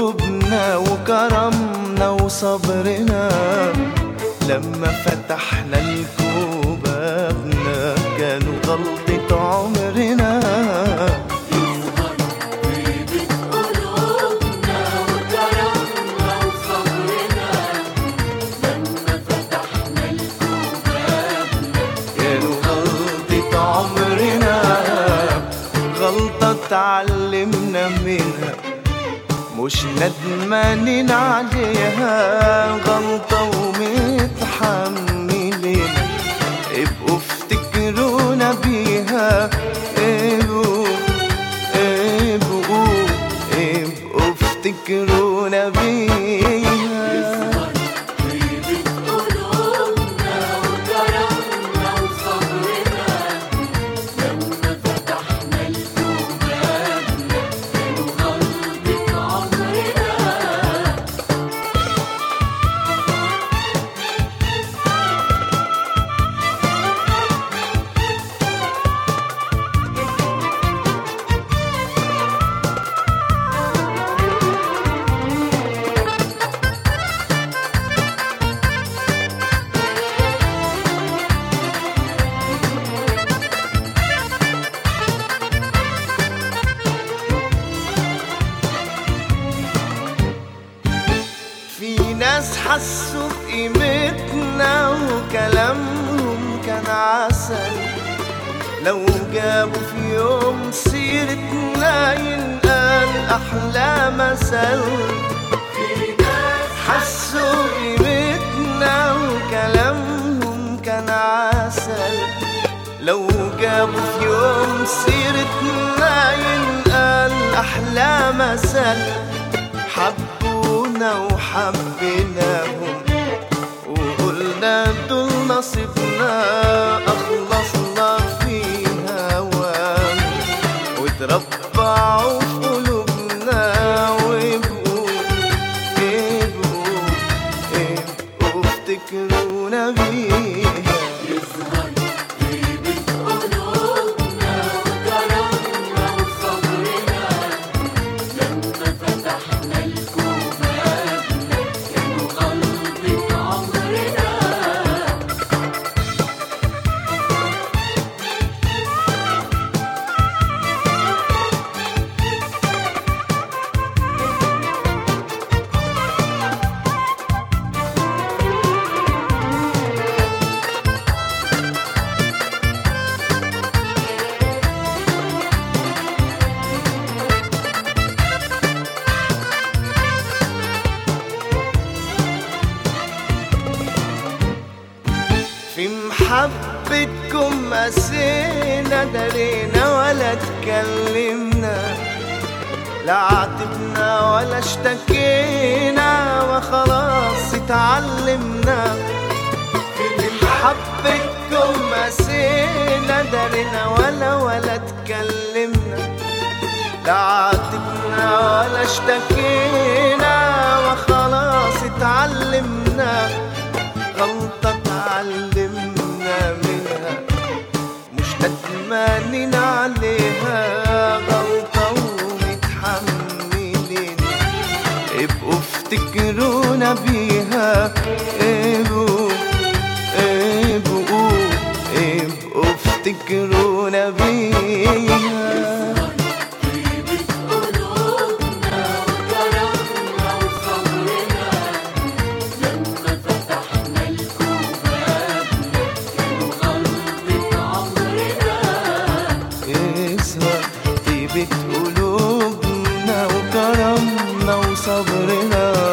قلوبنا وكرمنا وصبرنا لما فتحنا لكم بابنا كانوا غلطة عمرنا قلوبنا وكرمنا وصبرنا لما فتحنا الكوبابنا كانوا غلطة عمرنا غلطة اتعلمنا منها مش ندمانين عليها غلطة ومتحملين ابقوا افتكرونا بيها ابقوا ابقوا ابقوا افتكرونا بيها قلوبنا وكرمنا وصبرنا لما فتحنا الكوبابنا كانوا غلطة عمرنا في ناس حسوا بقيمتنا وكلامهم كان عسل لو جابوا في يوم سيرتنا ينقال أحلى مثل في ناس حسوا بقيمتنا وكلامهم كان عسل لو جابوا في يوم سيرتنا ينقال أحلى مثل حبونا وحبيناهم وقلنا دول نصيبنا أخلصنا في هواهم وتربعوا في قلوبنا وابقوا ابقوا ابقوا افتكرونا بيها يظهر طيبة قلوبنا وكرمنا وصبرنا لما فتحنا الكوبابنا كانوا غلطة عمرنا في محبتكم قسينا درينا ولا تكلمنا لا عاتبنا ولا اشتكينا وخلاص اتعلمنا في محبتكم قسينا درينا ولا ولا تكلمنا لا عاتبنا ولا اشتكينا وخلاص اتعلمنا غلطة اتعلمنا منها مش ندمانين عليها غلطة ومتحملين ابقوا افتكرونا بيها ابقوا ابقوا ابقوا افتكرونا بيها طيبة قلوبنا وكرمنا وصبرنا لما فتحنا الكوبابنا كانوا غلطة عمرنا اسمع طيبة قلوبنا وكرمنا وصبرنا